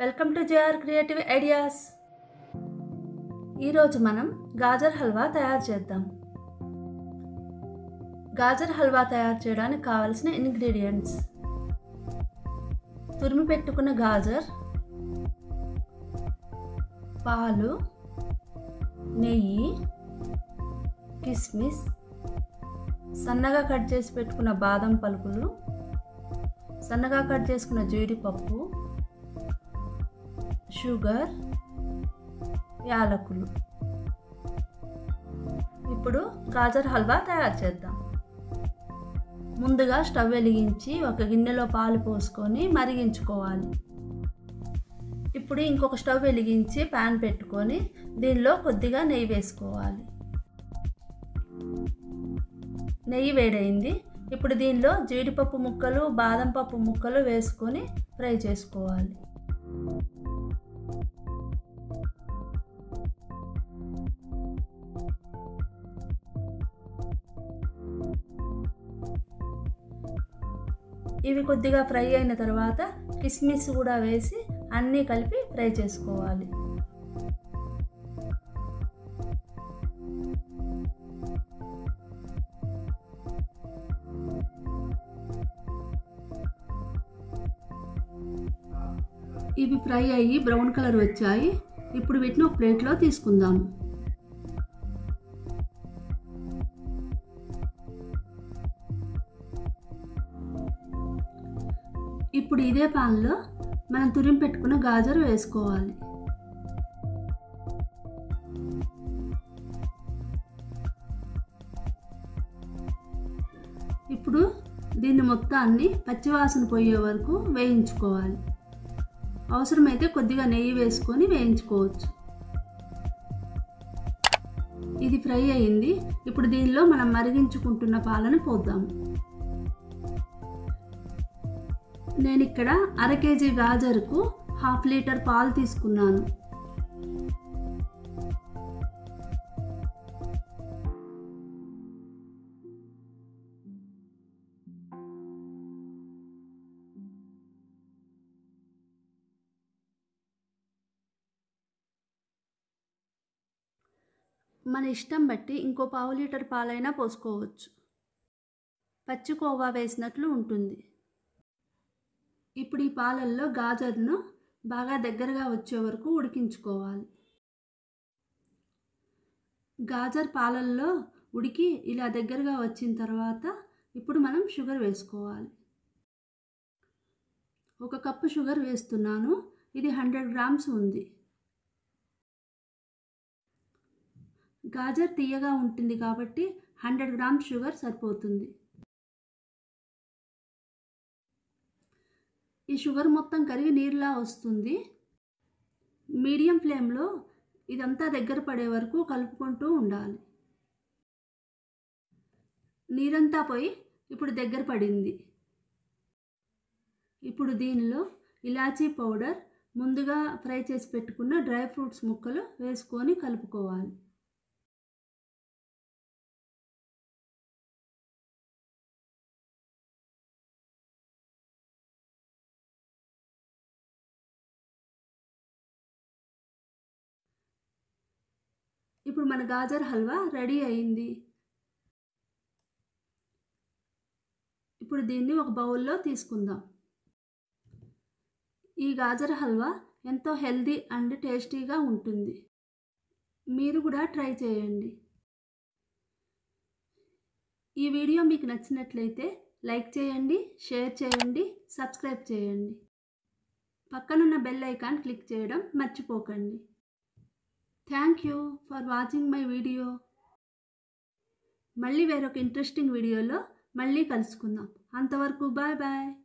welcome to JR creative ideas ఈరోజు మనం గాజర్ హల్వా తయారు చేద్దాం గాజర్ హల్వా తయారు చేయడానికి కావలసిన ఇంగ్రీడియంట్స్ తురిమి పెట్టుకున్న గాజర్ పాలు నెయ్యి కిస్మిస్ సన్నగా కట్ చేసి పెట్టుకున్న బాదం పలుకులు సన్నగా కట్ చేసుకున్న జీడిపప్పు షుగర్ యాలకులు ఇప్పుడు గాజర్ హల్వా తయారు చేద్దాం ముందుగా స్టవ్ వెలిగించి ఒక గిన్నెలో పాలు పోసుకొని మరిగించుకోవాలి ఇప్పుడు ఇంకొక స్టవ్ వెలిగించి ప్యాన్ పెట్టుకొని దీనిలో కొద్దిగా నెయ్యి వేసుకోవాలి నెయ్యి వేడైంది ఇప్పుడు దీనిలో జీడిపప్పు ముక్కలు బాదం పప్పు ముక్కలు వేసుకొని ఫ్రై చేసుకోవాలి ఇవి కొద్దిగా ఫ్రై అయిన తర్వాత కిస్మిస్ కూడా వేసి అన్నీ కలిపి ఫ్రై చేసుకోవాలి ఇవి ఫ్రై అయ్యి బ్రౌన్ కలర్ వచ్చాయి ఇప్పుడు వీటిని ఒక ప్లేట్లో తీసుకుందాము ఇప్పుడు ఇదే పాన్లో మనం తురిమి పెట్టుకున్న గాజర్ వేసుకోవాలి ఇప్పుడు దీన్ని మొత్తాన్ని పచ్చివాసన పోయే వరకు వేయించుకోవాలి అవసరమైతే కొద్దిగా నెయ్యి వేసుకొని వేయించుకోవచ్చు ఇది ఫ్రై అయింది ఇప్పుడు దీనిలో మనం మరిగించుకుంటున్న పాలను పోద్దాము నేను ఇక్కడ అర కేజీ గాజర్కు హాఫ్ లీటర్ పాలు తీసుకున్నాను మన ఇష్టం బట్టి ఇంకో పావు లీటర్ పాలైనా పోసుకోవచ్చు పచ్చి కోవా వేసినట్లు ఉంటుంది ఇప్పుడు ఈ పాలల్లో గాజర్ను బాగా దగ్గరగా వచ్చే వరకు ఉడికించుకోవాలి గాజర్ పాలల్లో ఉడికి ఇలా దగ్గరగా వచ్చిన తర్వాత ఇప్పుడు మనం షుగర్ వేసుకోవాలి ఒక కప్పు షుగర్ వేస్తున్నాను ఇది హండ్రెడ్ గ్రామ్స్ ఉంది గాజర్ తీయగా ఉంటుంది కాబట్టి హండ్రెడ్ గ్రామ్స్ షుగర్ సరిపోతుంది ఈ షుగర్ మొత్తం కరిగి నీరులా వస్తుంది మీడియం ఫ్లేమ్లో ఇదంతా దగ్గర పడే వరకు కలుపుకుంటూ ఉండాలి నీరంతా పోయి ఇప్పుడు దగ్గర పడింది ఇప్పుడు దీనిలో ఇలాచీ పౌడర్ ముందుగా ఫ్రై చేసి పెట్టుకున్న డ్రై ఫ్రూట్స్ ముక్కలు వేసుకొని కలుపుకోవాలి ఇప్పుడు మన గాజర్ హల్వా రెడీ అయింది ఇప్పుడు దీన్ని ఒక బౌల్లో తీసుకుందాం ఈ గాజర్ హల్వా ఎంతో హెల్దీ అండ్ టేస్టీగా ఉంటుంది మీరు కూడా ట్రై చేయండి ఈ వీడియో మీకు నచ్చినట్లయితే లైక్ చేయండి షేర్ చేయండి సబ్స్క్రైబ్ చేయండి పక్కనున్న బెల్ ఐకాన్ క్లిక్ చేయడం మర్చిపోకండి thank you for watching my video మళ్ళీ వేరొక ఇంట్రెస్టింగ్ వీడియోలో మళ్ళీ కలుసుకుందాం అంతవరకు బాయ్ బాయ్